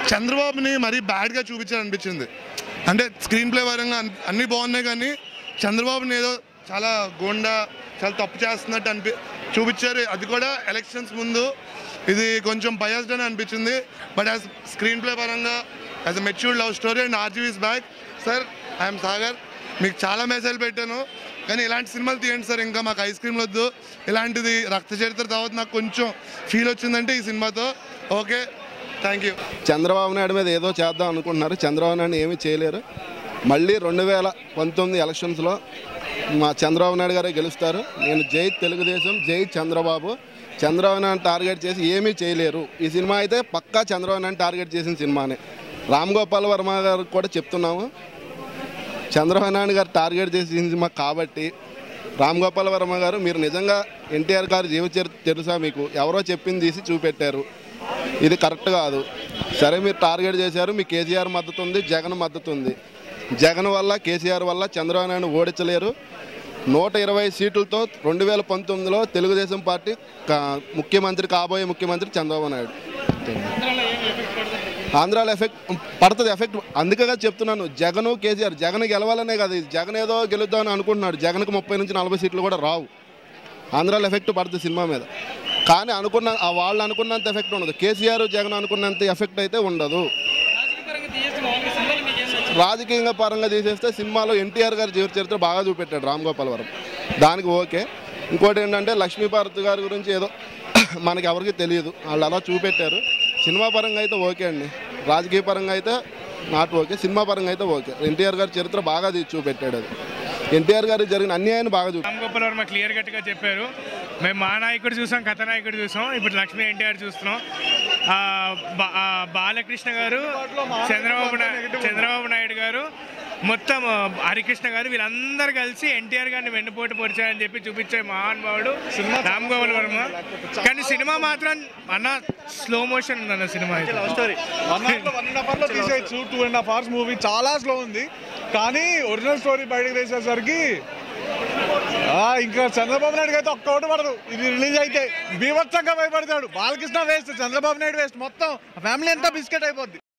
చంద్రబాబుని మరీ బ్యాడ్గా చూపించాలనిపించింది అంటే స్క్రీన్ ప్లే పరంగా అన్- అన్నీ బాగున్నాయి కానీ చంద్రబాబుని ఏదో చాలా గోండా చాలా తప్పు చేస్తున్నట్టు అనిపి చూపించారు అది కూడా ఎలక్షన్స్ ముందు ఇది కొంచెం బయాస్డ్ అని అనిపించింది బట్ యాజ్ స్క్రీన్ ప్లే పరంగా as a matured love story and RGV's back sir I'm Sagar మీకు చాలా మెసేజ్ పెట్టాను కానీ ఇలాంటి సినిమాలు తీయండి సార్ ఇంకా మాకు ఐస్ క్రీమ్లు వద్దు ఇలాంటిది రక్త చరిత్ర తర్వాత నాకు కొంచెం ఫీల్ వచ్చిందంటే ఈ సినిమాతో okay thank you Chandrababu Naidu మీద ఏదో చేద్దాం అనుకుంటున్నారు చంద్రబాబు నాయుడు ఏమీ చేయలేరు మళ్ళీ రెండు వేల పంతొమ్మిది ఎలక్షన్స్లో మా చంద్రబాబు నాయుడు గారే గెలుస్తారు నేను జై తెలుగుదేశం జై చంద్రబాబు చంద్రబాబు నాయుడు టార్గెట్ చేసి ఏమీ చేయలేరు ఈ సినిమా అయితే పక్కా చంద్రబాబు నాయుడు టార్గెట్ చేసిన సినిమానే రామ్ గోపాల్ వర్మ గారికి కూడా చెప్తున్నాము చంద్రబాబు నాయుడు గారు టార్గెట్ చేసిన సినిమా కాబట్టి రామ్ గోపాల్ వర్మ గారు మీరు నిజంగా ఎన్టీఆర్ గారు జీవ చరిత్ర తెలుసా మీకు ఎవరో చెప్పింది తీసి చూపెట్టారు ఇది కరెక్ట్ కాదు సరే మీరు టార్గెట్ చేశారు మీ కేసీఆర్ మద్దతు ఉంది జగన్ మద్దతు ఉంది జగన్ వల్ల కేసీఆర్ వల్ల చంద్రబాబు నాయుడు ఓడించలేరు నూట ఇరవై సీట్లతో రెండు వేల పంతొమ్మిదిలో తెలుగుదేశం పార్టీ కా- ముఖ్యమంత్రి కాబోయే ముఖ్యమంత్రి చంద్రబాబు నాయుడు ఆంధ్రాలో ఎఫెక్ట్ పడుతుంది ఎఫెక్ట్ అందుకే చెప్తున్నాను జగన్ కేసీఆర్ జగన్ గెలవాలనే కాదు ఇది జగన్ ఏదో గెలుద్దామని అనుకుంటున్నాడు జగన్కి ముప్పై నుంచి నలభై సీట్లు కూడా రావు ఆంధ్రాలో ఎఫెక్ట్ పడుతుంది సినిమా మీద కానీ అనుకున్న ఆ వాళ్ళు అనుకున్నంత ఎఫెక్ట్ ఉండదు కేసీఆర్ జగన్ అనుకున్నంత ఎఫెక్ట్ అయితే ఉండదు రాజకీయంగా పరంగా తీసేస్తే సినిమాలో ఎన్టీఆర్ గారి జీవిత చరిత్ర బాగా చూపెట్టాడు రామ్ గోపాల్ వరం దానికి ఓకే ఇంకోటి ఏంటంటే లక్ష్మీభారత్ గారి గురించి ఏదో మనకి ఎవరికి తెలియదు వాళ్ళు అలా చూపెట్టారు సినిమా పరంగా అయితే ఓకే అండి రాజకీయ పరంగా అయితే నాట్ ఓకే సినిమా పరంగా అయితే ఓకే ఎన్టీఆర్ గారి చరిత్ర బాగా తీసి చూపెట్టాడు అది ఎన్టీఆర్ గారికి జరిగిన అన్యాయాన్ని బాగా చూపెట్టాడు రామ్ గోపాల్ వర్మ క్లియర్ కట్గా చెప్పారు మేము మా నాయకుడు చూసాం కథ నాయకుడు చూసాం ఇప్పుడు లక్ష్మీ ఎన్టీఆర్ చూస్తున్నాం ఆ, బా- ఆ, బాలకృష్ణ గారు చంద్రబాబు నాయుడు చంద్రబాబు నాయుడు గారు మొత్తం ఆ, హరికృష్ణ గారు వీళ్ళందరూ కలిసి ఎన్టీఆర్ గారిని వెన్నుపోటు పొడిచారని చెప్పి చూపించే మహానుభావుడు రామ్ గోపాల్ వర్మ కానీ సినిమా మాత్రం అన్న స్లో మోషన్ ఉందన్న సినిమా అయితే one hour one and half అవర్లో తీసేయచ్చు two and half hours movie చాలా స్లో ఉంది కానీ ఒరిజినల్ స్టోరీ బయటకు తీసేసరికి ఆ, ఇంకా చంద్రబాబు నాయుడు అయితే ఒక్క ఓటు పడదు ఇది రిలీజ్ అయితే బీభత్సంగా భయపడతాడు బాలకృష్ణ వేస్ట్ చంద్రబాబు నాయుడు వేస్ట్ మొత్తం ఫ్యామిలీ అంతా బిస్కెట్ అయిపోద్ది